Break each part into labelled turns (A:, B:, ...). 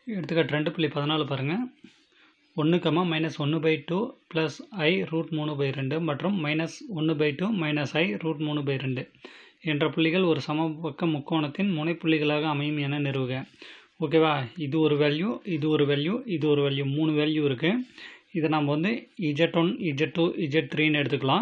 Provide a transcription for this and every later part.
A: எடுத்துக்காட்டு ரெண்டு புள்ளி பதினாலு பாருங்கள் ஒன்று கம்மா மைனஸ் ஒன்று by two plus I root மூணு பை ரெண்டு மற்றும் மைனஸ் ஒன்று by two minus I root மூணு பை ரெண்டு என்ற புள்ளிகள் ஒரு சமபக்க முக்கோணத்தின் முனைப்புள்ளிகளாக அமையும் என நிறுவுக ஓகேவா இது ஒரு வேல்யூ இது ஒரு வேல்யூ இது ஒரு வேல்யூ மூணு வேல்யூ இருக்குது இதை நம்ம வந்து Z one Z two Z த்ரீன்னு எடுத்துக்கலாம்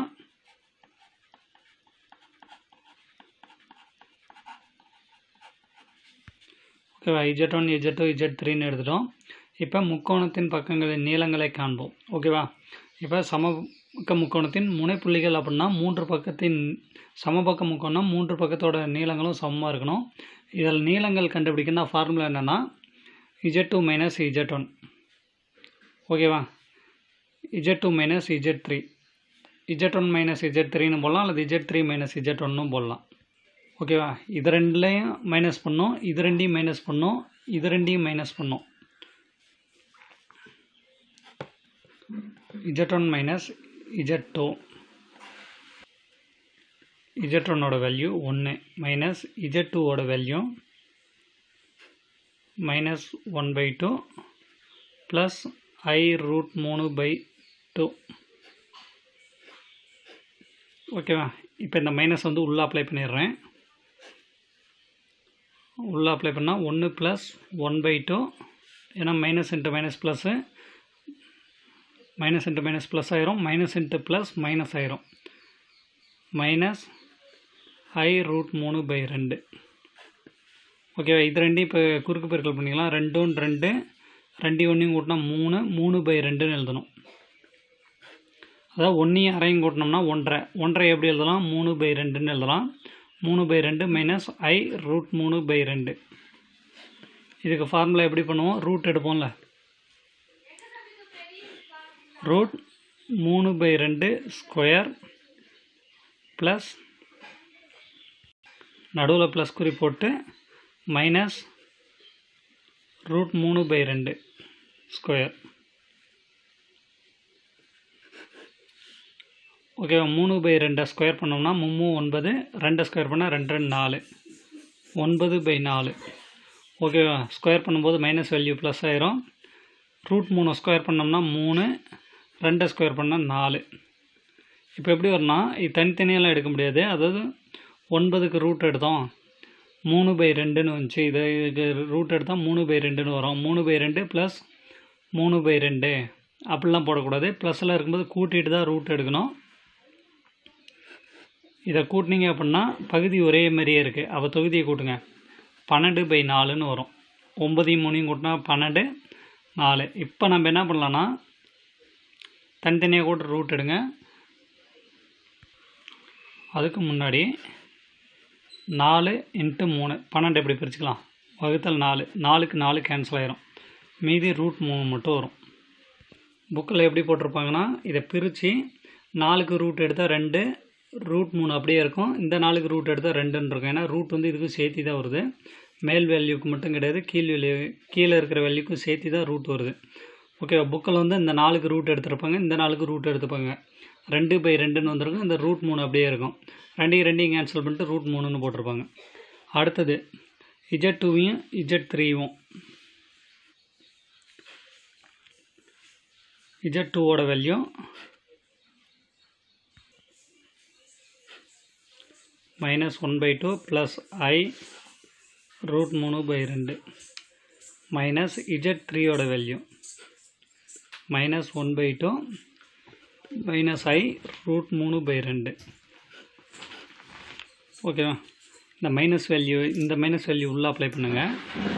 A: ஓகேவா Z one Z two Z த்ரீன்னு எடுத்துட்டோம் இப்போ முக்கோணத்தின் பக்கங்களின் நீளங்களை காண்போம் ஓகேவா இப்போ சமபக்க முக்கோணத்தின் முனைப்புள்ளிகள் அப்படின்னா மூன்று பக்கத்தின் சமபக்க முக்கோணம் மூன்று பக்கத்தோட நீளங்களும் சமமாக இருக்கணும் இதில் நீளங்கள் கண்டுபிடிக்கணும் ஃபார்முலா என்னென்னா Z two minus Z one ஓகேவா Z two minus Z three Z one minus Z த்ரீன்னு போடலாம் அல்லது இஜெட் த்ரீ மைனஸ் இஜெட் ஒன்னும் போடலாம் ஓகேவா இது ரெண்டுலேயும் மைனஸ் பண்ணோம் இது ரெண்டையும் மைனஸ் பண்ணோம் இது ரெண்டையும் மைனஸ் பண்ணோம் Z one minus Z two Z ஒன்னோட வேல்யூ ஒன்று மைனஸ் இஜெட் டூவோட value minus one by two plus I root மூணு பை டூ ஓகேவா இப்போ இந்த மைனஸ் வந்து உள்ளே அப்ளை பண்ணிடுறேன் உள்ளே அப்ளை பண்ணால் ஒன்று ப்ளஸ் ஒன் பை டூ ஏன்னா minus into minus plus minus into minus plus ஆயிரும் மைனஸ் இன்ட்டு ப்ளஸ் மைனஸ் ஆயிரும் மைனஸ் ஐ ரூட் மூணு பை ரெண்டு ஓகேவா இது ரெண்டையும் இப்போ குறுக்கு பெருக்கல் பண்ணிக்கலாம் ரெண்டும் ரெண்டு ரெண்டு ஒன்றையும் கூட்டினா மூணு மூணு பை ரெண்டுன்னு எழுதணும் அதாவது ஒன்றையும் அரையும் கூட்டினோம்னா ஒன்றரை ஒன்றரை எப்படி எழுதலாம் மூணு பை ரெண்டுன்னு எழுதலாம் மூணு பை ரெண்டு மைனஸ் ஐ ரூட் மூணு பை ரெண்டு இதுக்கு ஃபார்முலா எப்படி பண்ணுவோம் ரூட் எடுப்போம்ல ரூட் மூணு பை ரெண்டு ஸ்கொயர் ப்ளஸ் நடுவில் ப்ளஸ் குறி போட்டு மைனஸ் ரூட் மூணு பை ரெண்டு ஸ்கொயர் ஓகேவா மூணு பை ரெண்டை ஸ்கொயர் பண்ணோம்னா மும்மூ ஒன்பது ரெண்டை ஸ்கொயர் பண்ணால் ரெண்டு ரெண்டு நாலு ஒன்பது பை நாலு ஓகேவா ஸ்கொயர் பண்ணும்போது மைனஸ் வேல்யூ ப்ளஸ் ஆயிரும் ரூட் மூணு ஸ்கொயர் பண்ணோம்னா மூணு ரெண்டை ஸ்கொயர் பண்ணால் நாலு இப்போ எப்படி வரும்னா இது தனித்தனியெல்லாம் எடுக்க முடியாது அதாவது ஒன்பதுக்கு ரூட் எடுத்தோம் மூணு பை ரெண்டுன்னு வந்துச்சு இதை இதுக்கு ரூட் எடுத்தால் மூணு பை ரெண்டுன்னு வரும் மூணு பை ரெண்டு ப்ளஸ் மூணு பை ரெண்டு அப்படிலாம் போடக்கூடாது ப்ளஸ்ஸில் இருக்கும்போது கூட்டிகிட்டு தான் ரூட் எடுக்கணும் இதை கூட்டினீங்க அப்படின்னா பகுதி ஒரே மாதிரியே இருக்குது அப்போ தொகுதியை கூட்டுங்க பன்னெண்டு பை நாலுன்னு வரும் ஒம்பதையும் மூணையும் கூட்டினா பன்னெண்டு நாலு இப்போ நம்ம என்ன பண்ணலான்னா தனித்தனியாக கூட ரூட் எடுங்க அதுக்கு முன்னாடி நாலு இன்ட்டு மூணு பன்னெண்டு எப்படி பிரிச்சுக்கலாம் வகுத்தல் நாலு நாலுக்கு நாலு கேன்சல் ஆயிரும் மீதி ரூட் மூணு மட்டும் வரும் புக்கில் எப்படி போட்டிருப்பாங்கன்னா இதை பிரித்து நாலுக்கு ரூட் எடுத்தால் ரெண்டு ரூட் மூணு அப்படியே இருக்கும் இந்த நாலுக்கு ரூட் எடுத்தால் ரெண்டுன்னு இருக்கும் ஏன்னா ரூட் வந்து இதுக்கும் சேர்த்தி தான் வருது மேல் வேல்யூக்கு மட்டும் கிடையாது கீழ் வேல்யூ கீழே இருக்கிற வேல்யூக்கும் சேர்த்தி தான் ரூட் வருது ஓகே புக்கில் வந்து இந்த நாலுக்கு ரூட் எடுத்துருப்பாங்க இந்த நாலுக்கு ரூட் எடுத்துப்பாங்க ரெண்டு பை ரெண்டுன்னு வந்திருக்கும் இந்த ரூட் மூணு அப்படியே இருக்கும் ரெண்டையும் ரெண்டையும் கேன்சல் பண்ணிட்டு ரூட் மூணுன்னு போட்டிருப்பாங்க அடுத்தது இஜெட் டூவையும் இஜெட் த்ரீயும் இஜெட் டூவோட value minus one by two plus I root மூணு பை ரெண்டு மைனஸ் இஜெட் த்ரீயோட value minus one by two minus I root மூணு பை ரெண்டு ஓகேவா இந்த மைனஸ் வேல்யூ இந்த மைனஸ் வேல்யூ உள்ளே அப்ளை பண்ணுங்கள்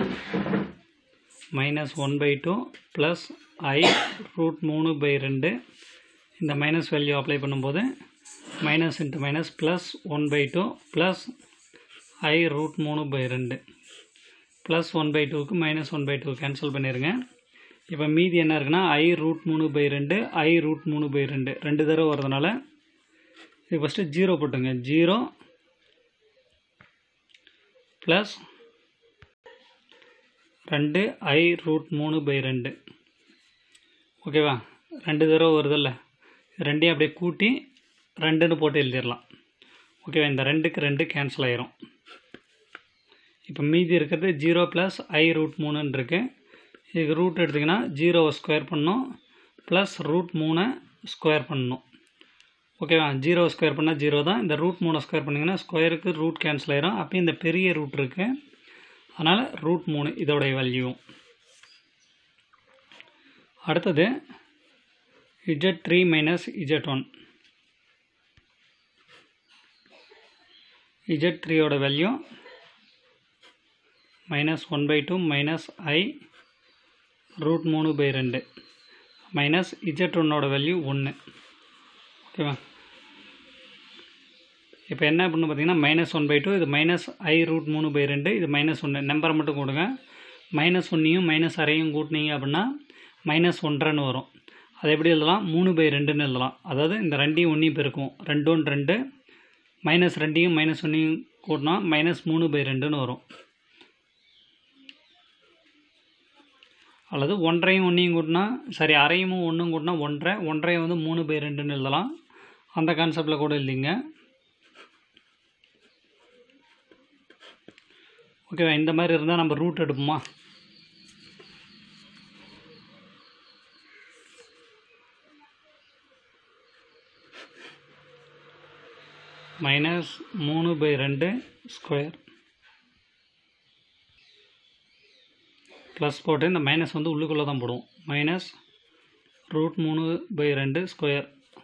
A: minus one by two plus I root மூணு பை ரெண்டு இந்த மைனஸ் வேல்யூ அப்ளை பண்ணும்போது minus into minus plus one by two plus I root மூணு பை ரெண்டு ப்ளஸ் ஒன் பை டூக்கு minus one by two cancel பண்ணிடுங்க இப்போ மீதி என்ன இருக்குன்னா ஐ ரூட் மூணு பை ரெண்டு ஐ ரூட் மூணு பை ரெண்டு ரெண்டு தடவை வரதுனால இது ஃபஸ்ட்டு ஜீரோ போட்டுங்க ஜீரோ ப்ளஸ் ரெண்டு ஐ ரூட் மூணு பை ரெண்டு ஓகேவா ரெண்டு தடவை வருதில்ல ரெண்டையும் அப்படியே கூட்டி ரெண்டுன்னு போட்டு எழுதிடலாம் ஓகேவா இந்த ரெண்டுக்கு ரெண்டு கேன்சல் ஆயிரும் இப்போ மீதி இருக்கிறது ஜீரோ ப்ளஸ் ஐ ரூட் மூணுன்னு இருக்கு இதுக்கு ரூட் எடுத்திங்கன்னா ஜீரோவை ஸ்கொயர் பண்ணணும் ப்ளஸ் ரூட் மூணை ஸ்கொயர் பண்ணணும் ஓகேவா ஜீரோ ஸ்கொயர் பண்ணால் ஜீரோ தான் இந்த ரூட் மூணு ஸ்கொயர் பண்ணிங்கன்னா ஸ்கொயருக்கு ரூட் கேன்சல் ஆயிரும் அப்போ இந்த பெரிய ரூட் இருக்குது அதனால் ரூட் மூணு இதோடைய வேல்யூ அடுத்தது Z three minus Z one Z த்ரீயோட value minus one by two minus I root மூணு பை ரெண்டு மைனஸ் இஜட் ஒன்னோட வேல்யூ ஒன்று ஓகேவா இப்போ என்ன பண்ணு பார்த்தீங்கன்னா மைனஸ் ஒன் பை டூ இது மைனஸ் ஐ ரூட் மூணு பை ரெண்டு இது மைனஸ் ஒன்று நம்பரை மட்டும் கொடுங்க மைனஸ் ஒன்றையும் மைனஸ் அரையும் கூட்டினீங்க அப்படின்னா மைனஸ் ஒன்றரைன்னு வரும் அது எப்படி எழுதலாம் மூணு பை ரெண்டுன்னு எழுதலாம் அதாவது இந்த ரெண்டையும் ஒன்றையும் பெருக்கும் ரெண்டு ஒன்று ரெண்டு மைனஸ் ரெண்டையும் மைனஸ் ஒன்றையும் கூட்டினா மைனஸ் மூணு பை ரெண்டுன்னு வரும் அல்லது ஒன்றையும் ஒன்றையும் கூட்டினா சரி அரையும் ஒன்றும் கூட்டினா ஒன்றரை ஒன்றரை வந்து மூணு பை ரெண்டுன்னு எழுதலாம் அந்த கான்செப்டில் கூட இல்லைங்க ஓகேவா இந்த மாதிரி இருந்தால் நம்ம ரூட் எடுப்போமா மைனஸ் மூணு பை ரெண்டு ஸ்கொயர் ப்ளஸ் போட்டு இந்த மைனஸ் வந்து உள்ளுக்குள்ளே தான் போடுவோம் மைனஸ் ரூட் மூணு பை ரெண்டு ஸ்கொயர்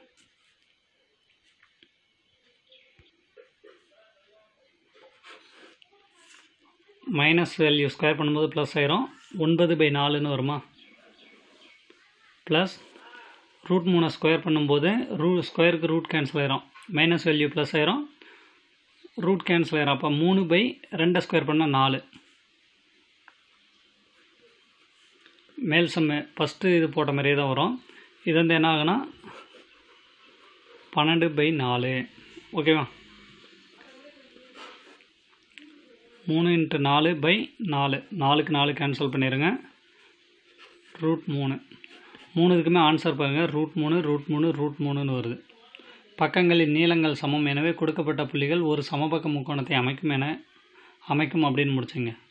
A: மைனஸ் வேல்யூ ஸ்கொயர் பண்ணும்போது ப்ளஸ் ஆயிரும் ஒன்பது பை நாலுன்னு வருமா ப்ளஸ் ரூட் மூணை ஸ்கொயர் பண்ணும்போது ரூ ஸ்கொயருக்கு ரூட் கேன்சல் ஆயிரும் மைனஸ் வேல்யூ ப்ளஸ் ஆயிரும் ரூட் கேன்சல் ஆயிரும் அப்போ மூணு பை ரெண்டை ஸ்கொயர் பண்ணால் நாலு மேல் சம்மு ஃபஸ்ட்டு இது போட்ட மாதிரியே தான் வரும் இது வந்து என்ன ஆகுனா பன்னெண்டு பை நாலு ஓகேவா மூணு இன்ட்டு நாலு பை நாலு நாலுக்கு நாலு கேன்சல் பண்ணிடுங்க ரூட் மூணு மூணு இதுக்குமே ஆன்சர் பாருங்கள் ரூட் மூணு ரூட் மூணு ரூட் மூணுன்னு வருது பக்கங்களின் நீளங்கள் சமம் எனவே கொடுக்கப்பட்ட புள்ளிகள் ஒரு சமபக்க முக்கோணத்தை அமைக்கும் என அமைக்கும் அப்படின்னு முடிச்சுங்க